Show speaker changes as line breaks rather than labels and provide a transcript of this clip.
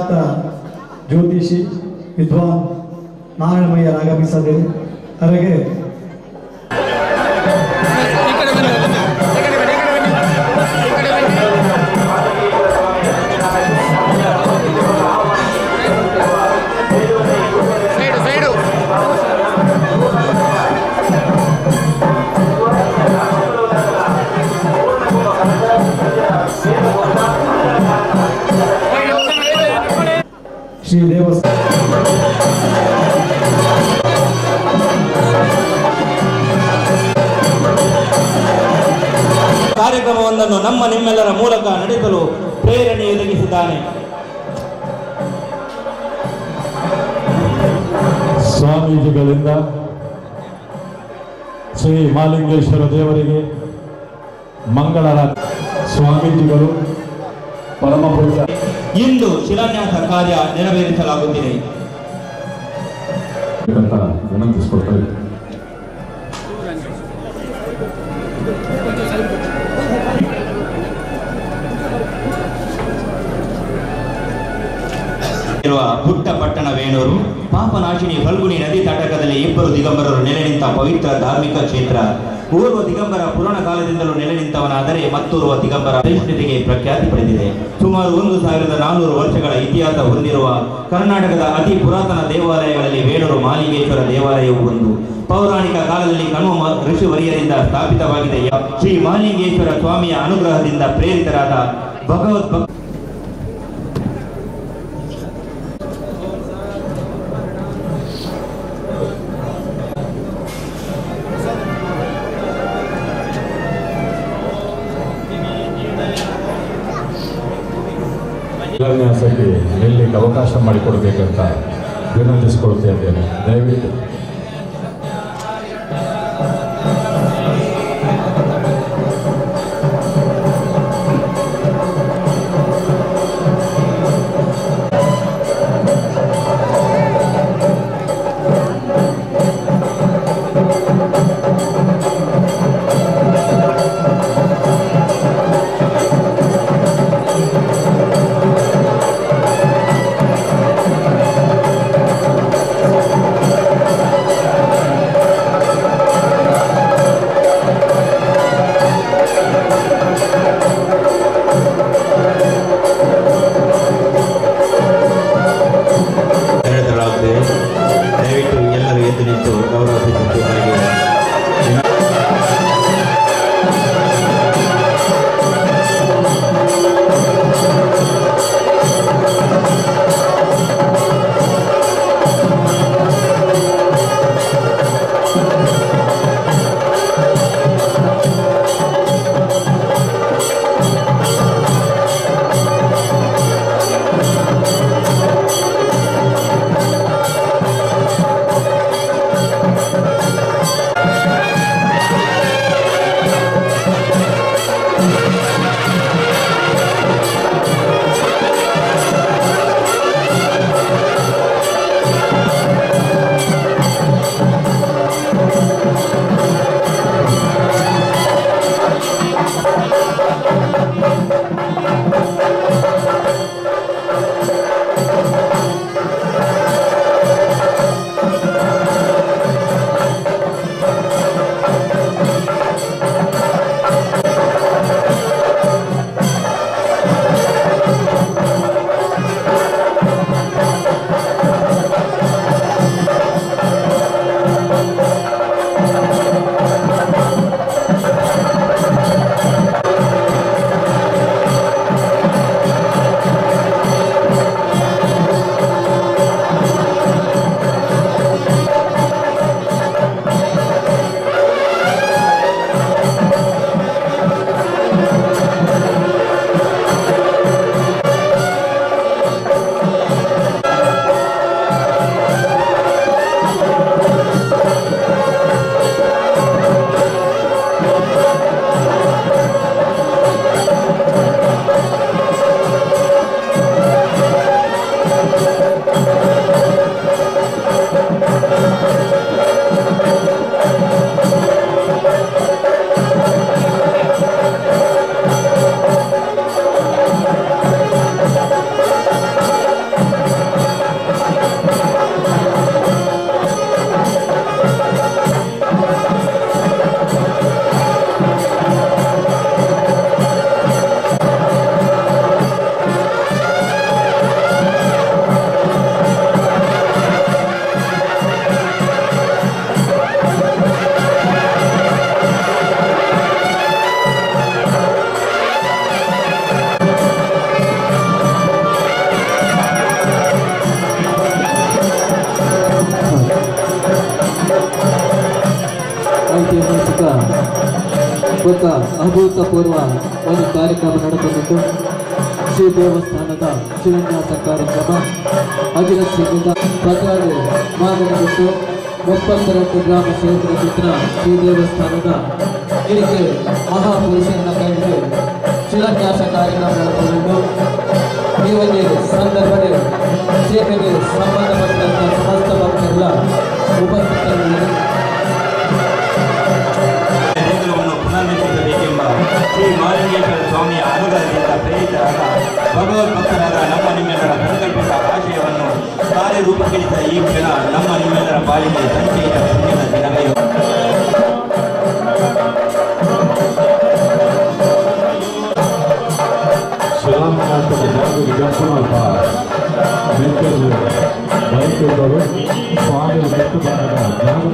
ಖ್ಯಾತ ಜ್ಯೋತಿಷಿ ವಿದ್ವಾನ್ ನಾರಾಯಣಮಯ್ಯರ್ ಆಗಮಿಸಿದ್ದಾರೆ ಅವರಿಗೆ
ಸೈಡು ಸೈಡು
ಶ್ರೀ ದೇವಸ್ಥಾನ
ಕಾರ್ಯಕ್ರಮವೊಂದನ್ನು ನಮ್ಮ ನಿಮ್ಮೆಲ್ಲರ ಮೂಲಕ ನಡೆಸಲು ಪ್ರೇರಣೆ ಒದಗಿಸಿದ್ದಾನೆ
ಸ್ವಾಮೀಜಿಗಳಿಂದ ಶ್ರೀ ಮಾಲಿಂಗೇಶ್ವರ ದೇವರಿಗೆ ಮಂಗಳರ ಸ್ವಾಮೀಜಿಗಳು ಪರಮ ಪೂಜ್ಯ
ಇಂದು ಶಿಲಾನ್ಯಾಸ ಕಾರ್ಯ ನೆರವೇರಿಸಲಾಗುತ್ತಿದೆ
ಅಂತ ವಿನಂತಿಸ್ಕೊಳ್ತಾ ಇದ್ದೀನಿ
ಇರುವ ಪುಟ್ಟ ಪಟ್ಟಣ ವೇಣೂರು ಪಾಪನಾಶಿನಿ ಫಲ್ಗುಣಿ ನದಿ ತಟಕದಲ್ಲಿ ಇಬ್ಬರು ದಿಗಂಬರರು ನೆಲೆ ನಿಂತ ಪವಿತ್ರ ಧಾರ್ಮಿಕ ಕ್ಷೇತ್ರ ಓರ್ವ ದಿಗಂಬರ ಪುರಾಣ ಕಾಲದಿಂದಲೂ ನೆಲೆ ನಿಂತವನಾದರೆ ಮತ್ತೋರ್ವ ದಿಗಂಬರ ಸಹಿಷ್ಣುತೆಗೆ ಪ್ರಖ್ಯಾತಿ ಪಡೆದಿದೆ ಸುಮಾರು ಒಂದು ಸಾವಿರದ ನಾನೂರು ವರ್ಷಗಳ ಇತಿಹಾಸ ಹೊಂದಿರುವ ಕರ್ನಾಟಕದ ಅತಿ ಪುರಾತನ ದೇವಾಲಯಗಳಲ್ಲಿ ವೇಣೂರು ಮಾಲಿಂಗೇಶ್ವರ ದೇವಾಲಯವು ಒಂದು ಪೌರಾಣಿಕ ಕಾಲದಲ್ಲಿ ಕಣ್ವ ಮ- ಋಷಿವರಿಯರಿಂದ ಸ್ಥಾಪಿತವಾಗಿದೆ ಶ್ರೀ ಮಾಲಿಂಗೇಶ್ವರ ಸ್ವಾಮಿಯ ಅನುಗ್ರಹದಿಂದ ಪ್ರೇರಿತರಾದ ಭಗವದ್
ಶಿಲಾನ್ಯಾಸಕ್ಕೆ ನಿಲ್ಲಕ್ಕೆ ಅವಕಾಶ ಮಾಡಿಕೊಡ್ಬೇಕಂತ ವಿನಂತಿಸಿಕೊಳ್ತಾ ಇದ್ದೇನೆ ದಯವಿಟ್ಟು
ನಡೆಸಲಾಗುತ್ತದೆ ದಯವಿಟ್ಟು ಎಲ್ಲರೂ ಎದ್ದು ನಿಂತು ಗೌರವ ಸೂಚಿಸುವವರೆಗೆ
ఒక ಅಭೂತಪೂರ್ವ ಒಂದು ಕಾರ್ಯಕ್ರಮ ನಡೆದುಕೊಂಡು ಶ್ರೀ ದೇವಸ್ಥಾನದ ಶಿಲಾನ್ಯಾಸ ಕಾರ್ಯಕ್ರಮ ಅಧಿರಕ್ಷೆಯಿಂದ ಪ್ರಕಾರಿ ಮಾನವಿಟ್ಟು ಮುಪ್ಪತ್ತೆರಡು ಗ್ರಾಮ ಸೇವಕರ ಚಿತ್ರ ಶ್ರೀ ದೇವಸ್ಥಾನದ ಇದಕ್ಕೆ ಮಹಾಪುರುಷನ ಕೈಗೆ ಶಿಲಾನ್ಯಾಸ ಕಾರ್ಯಕ್ರಮ ನಡೆದುಕೊಂಡು ನೀವಲ್ಲಿ ಸಂದರ್ಭದಲ್ಲಿ ಸೇವೆಗೆ ಸಂಬಂಧಪಟ್ಟಂತ ಸಮಸ್ತ ಭಕ್ತರೆಲ್ಲ ಉಪಸ್ಥಿತರಿದ್ದಾರೆ
ದೇಗುಲವನ್ನು ಪುನರ್ನಿರ್ಮಿಸಬೇಕೆಂಬ ಶ್ರೀ ಮಾಲಿಂಗೇಶ್ವರ ಸ್ವಾಮಿಯ ಅನುಗ್ರಹದಿಂದ ಪ್ರೇರಿತರಾದ ಭಗವದ್ಭಕ್ತರಾದ ನಮ್ಮ ನಿಮ್ಮೆಲ್ಲರ ಸಂಕಲ್ಪಿತ ಆಶಯವನ್ನು ಕಾರ್ಯರೂಪಕ್ಕಿಳಿಸಿದ ಈ ಕ್ಷಣ ನಮ್ಮ ನಿಮ್ಮೆಲ್ಲರ ಪಾಲಿಗೆ ಸಂಚಯಿತ ಪುಣ್ಯದ ದಿನವೇ
ಶಿಲಾನ್ಯಾಸದ ಜಾಗದಲ್ಲಿ ದರ್ಶನ ಮೆಟ್ಟಲು ಬೈಕ್ ಇದ್ದವರು ಸ್ವಾಮಿ ಮೆಟ್ಟು ಭಾಗದ ಜಾಗದ